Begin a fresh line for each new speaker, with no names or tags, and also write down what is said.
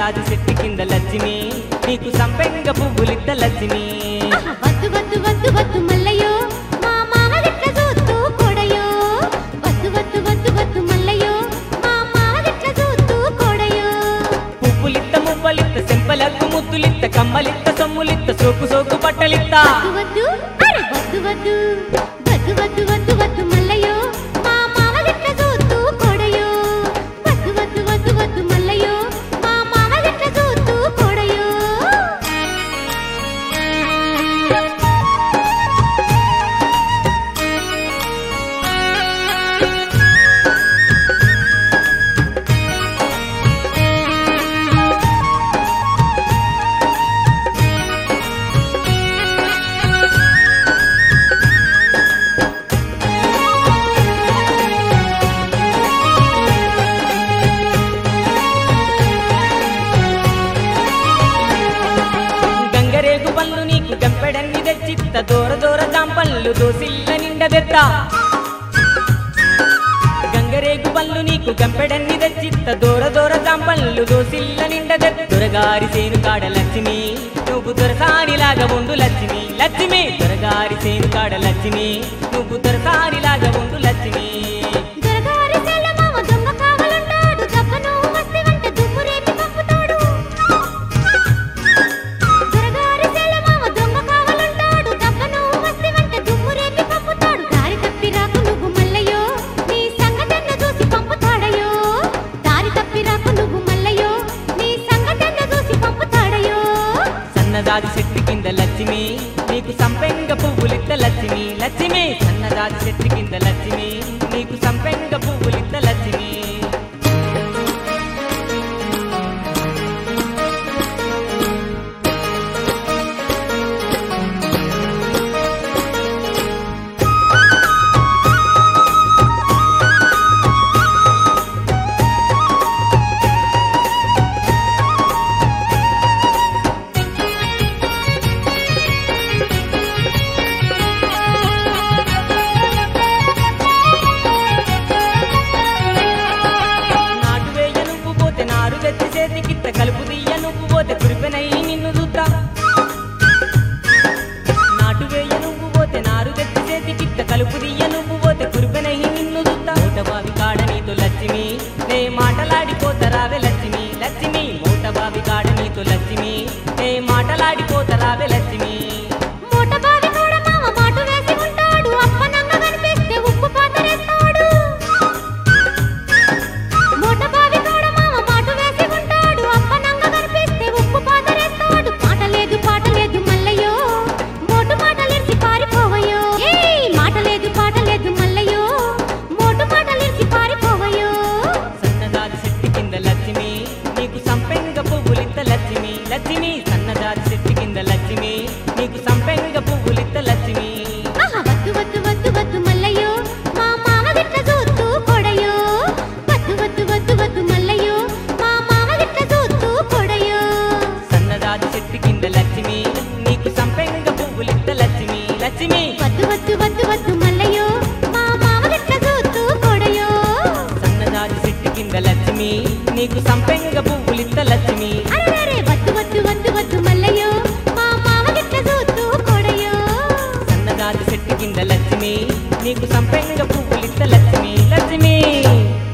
సన్నజాజి చెట్టు కింద లక్ష్మి నీకు సంపెంగ పువ్వులిద్ద లక్ష్మి
ఆహా, వద్దు వద్దు వద్దు వద్దు మల్లయ్యో మా మామ గిట్ల చూస్తూ కొడయో వద్దు వద్దు వద్దు వద్దు మల్లయ్యో మా మామ గిట్ల చూస్తూ కొడయో
పువ్వులిత్త మువ్వలిత్త సెంపలక్కు ముద్దులిత్త కమ్మలిత్త సొమ్ములిత్త సోకు సోకు బట్టలిత్త
వద్దు వద్దు అరే వద్దు వద్దు వద్దు వద్దు వద్దు వద్దు మల్లయ్యో మా మామ గిట్ల చూస్తూ కొడయో వద్దు వద్దు వద్దు వద్దు మల్లయ్యో మా మామ గిట్ల చూస్తూ కొడయో
గంగరేగు పళ్ళు నీకు గంపెడన్ని తెచ్చిత్త దూర దూర జాంపళ్ళు దోసిల్ల నిండదెత్త గంగరేగు పళ్ళు నీకు గంపెడన్ని తెచ్చిత్త దూర దూర జాంపళ్ళు దోసిల్ల నిండదెత్త దొరగారి సేను కాడ లక్ష్మి నువ్వు దొరసారిలాగా ఉండు లక్ష్మి లక్ష్మి దొరగారి సేను కాడ లక్ష్మి నువ్వు దొరసారిలాగా ఉండు లక్ష్మి
దొరగారి సెల్ల మామ దొంగ కావలుంటాడు దెబ్బను వస్తేవంటే దుమ్ము రేపి పంపుతాడు దొరగారి సెల్ల మామ దొంగ కావలుంటాడు దెబ్బను వస్తేవంటే దుమ్ము రేపి పంపుతాడు దారి తప్పి రాకు నువ్వు మల్లయ్యో నీ సంగతెన్న చూసి పంపుతాడయ్యో దారి తప్పి రాకు నువ్వు మల్లయ్యో నీ సంగతెన్న చూసి పంపుతాడయ్యో
సన్నదాది చెట్టు కింద లక్ష్మి నీకు సంపెంగ పువ్వులిత్త లక్ష్మి లక్ష్మి సన్నదాది చెట్టు కింద లక్ష్మి నీకు సంపెంగ పువ్వులిత్త లక్ష్మి నాటు వేయ నువ్వు పోతే నారు తెచ్చి చేతికిత్త కలుపు తీయ నువ్వు పోతే కురిపెనై నిన్ను చూద్దా నాటు వేయ నువ్వు పోతే నారు తెచ్చి చేతికిత్త కలుపు తీయ నువ్వు పోతే కురిపెనై నిన్ను చూద్దా మూట బావి కాడ నీతో లక్ష్మి నే మాటలాడిపోతరావే లక్ష్మి లక్ష్మి మూట బావి కాడ నీతో లక్ష్మి నే మాటలాడిపోతరావే లక్ష్మి
మూట బావి కూడా మామ మాటు వేసి ఉంటాడు అప్పనంగ కనిపిస్తే ఉప్పు పాతరేస్తాడు మూట బావి కూడా మామ మాటు వేసి ఉంటాడు అప్పనంగ కనిపిస్తే ఉప్పు పాతరేస్తాడు పాట లేదు పాట లేదు మల్లయ్యో మోటు మాటలిర్చి పారిపోవయ్యో ఏయ్ మాట లేదు పాట లేదు మల్లయ్యో మోటు మాటలిర్చి పారిపోవయ్యో
సన్నదాది చెట్టు కింద లక్ష్మి నీకు సంపెంగ పువ్వులిత్త లక్ష్మి లక్ష్మి సన్నదాది చెట్టు కింద లక్ష్మి నీకు సంపెంగ పువ్వులిత్త లక్ష్మి
ఆహా వద్దు వద్దు వద్దు వద్దు మల్లయ్యో మా మామ గిట్ల చూస్తూ కొడయో వద్దు వద్దు వద్దు వద్దు మల్లయ్యో మా మామ గిట్ల చూస్తూ కొడయో
సన్నదాది చెట్టు కింద లక్ష్మి నీకు సంపెంగ పువ్వులిత్త లక్ష్మి లక్ష్మి
వద్దు వద్దు వద్దు వద్దు మల్లయ్యో మా మామ గిట్ల చూస్తూ కొడయో
సన్నదాది చెట్టు కింద లక్ష్మి నీకు సంపెంగ పువ్వులిత్త లక్ష్మి
అరెరే వద్దు వద్దు వద్దు వద్దు మల్లయ్యో మా మామ గిట్ల చూస్తూ కొడయో
సన్నదాది చెట్టు కింద లక్ష్మి నీకు సంపెంగ పువ్వులిత్త లక్ష్మి లక్ష్మి